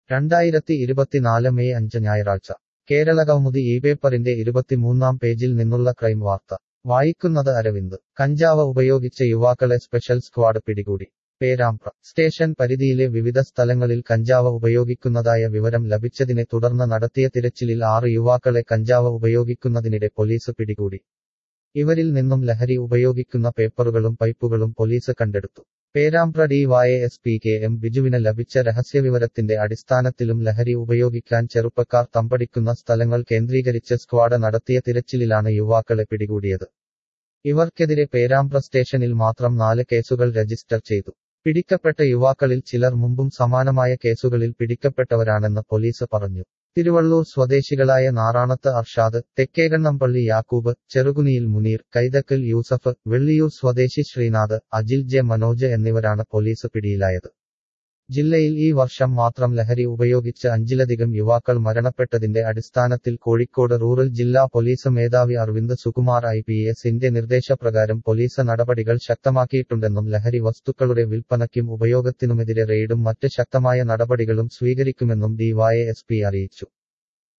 രണ്ടായിരത്തി ഇരുപത്തിനാല് മെയ് അഞ്ച് ഞായറാഴ്ച കേരളകൗമുദി ഈ പേപ്പറിന്റെ ഇരുപത്തിമൂന്നാം പേജിൽ നിന്നുള്ള ക്രൈം വാർത്ത വായിക്കുന്നത് അരവിന്ദ് കഞ്ചാവ് ഉപയോഗിച്ച യുവാക്കളെ സ്പെഷ്യൽ സ്ക്വാഡ് പിടികൂടി പേരാമ്പ്ര സ്റ്റേഷൻ പരിധിയിലെ വിവിധ സ്ഥലങ്ങളിൽ കഞ്ചാവ് ഉപയോഗിക്കുന്നതായ വിവരം ലഭിച്ചതിനെ തുടർന്ന് നടത്തിയ തിരച്ചിലിൽ ആറ് യുവാക്കളെ കഞ്ചാവ് ഉപയോഗിക്കുന്നതിനിടെ പോലീസ് പിടികൂടി ഇവരിൽ നിന്നും ലഹരി ഉപയോഗിക്കുന്ന പേപ്പറുകളും പൈപ്പുകളും പോലീസ് കണ്ടെടുത്തു Perambra D Y S P K M ബിജുവിന് ലഭിച്ച രഹസ്യവിവരത്തിന്റെ അടിസ്ഥാനത്തിലും ലഹരി ഉപയോഗിക്കാൻ ചെറുപ്പക്കാർ തമ്പടിക്കുന്ന സ്ഥലങ്ങൾ കേന്ദ്രീകരിച്ച് സ്ക്വാഡ് നടത്തിയ തിരച്ചിലിലാണ് യുവാക്കളെ പിടികൂടിയത് ഇവർക്കെതിരെ പേരാമ്പ്ര സ്റ്റേഷനിൽ മാത്രം നാല് കേസുകൾ രജിസ്റ്റർ ചെയ്തു പിടിക്കപ്പെട്ട യുവാക്കളിൽ ചിലർ മുമ്പും സമാനമായ കേസുകളിൽ പിടിക്കപ്പെട്ടവരാണെന്ന് പോലീസ് പറഞ്ഞു തിരുവള്ളൂർ സ്വദേശികളായ നാറാണത്ത് അർഷാദ് തെക്കേകണ്ണമ്പള്ളി യാക്കൂബ് ചെറുകുനിയിൽ മുനീർ കൈതക്കൽ യൂസഫ് വെള്ളിയൂർ സ്വദേശി ശ്രീനാഥ് അജിൽ ജെ മനോജ് എന്നിവരാണ് പോലീസ് പിടിയിലായത് ജില്ലയിൽ ഈ വർഷം മാത്രം ലഹരി ഉപയോഗിച്ച് അഞ്ചിലധികം യുവാക്കൾ മരണപ്പെട്ടതിന്റെ അടിസ്ഥാനത്തിൽ കോഴിക്കോട് റൂറൽ ജില്ലാ പോലീസ് മേധാവി അരവിന്ദ് സുകുമാർ ഐ പി എസിന്റെ നിർദ്ദേശപ്രകാരം പോലീസ് നടപടികൾ ശക്തമാക്കിയിട്ടുണ്ടെന്നും ലഹരി വസ്തുക്കളുടെ വിൽപ്പനയ്ക്കും ഉപയോഗത്തിനുമെതിരെ റെയ്ഡും മറ്റ് ശക്തമായ നടപടികളും സ്വീകരിക്കുമെന്നും ഡിവൈഎസ്പി അറിയിച്ചു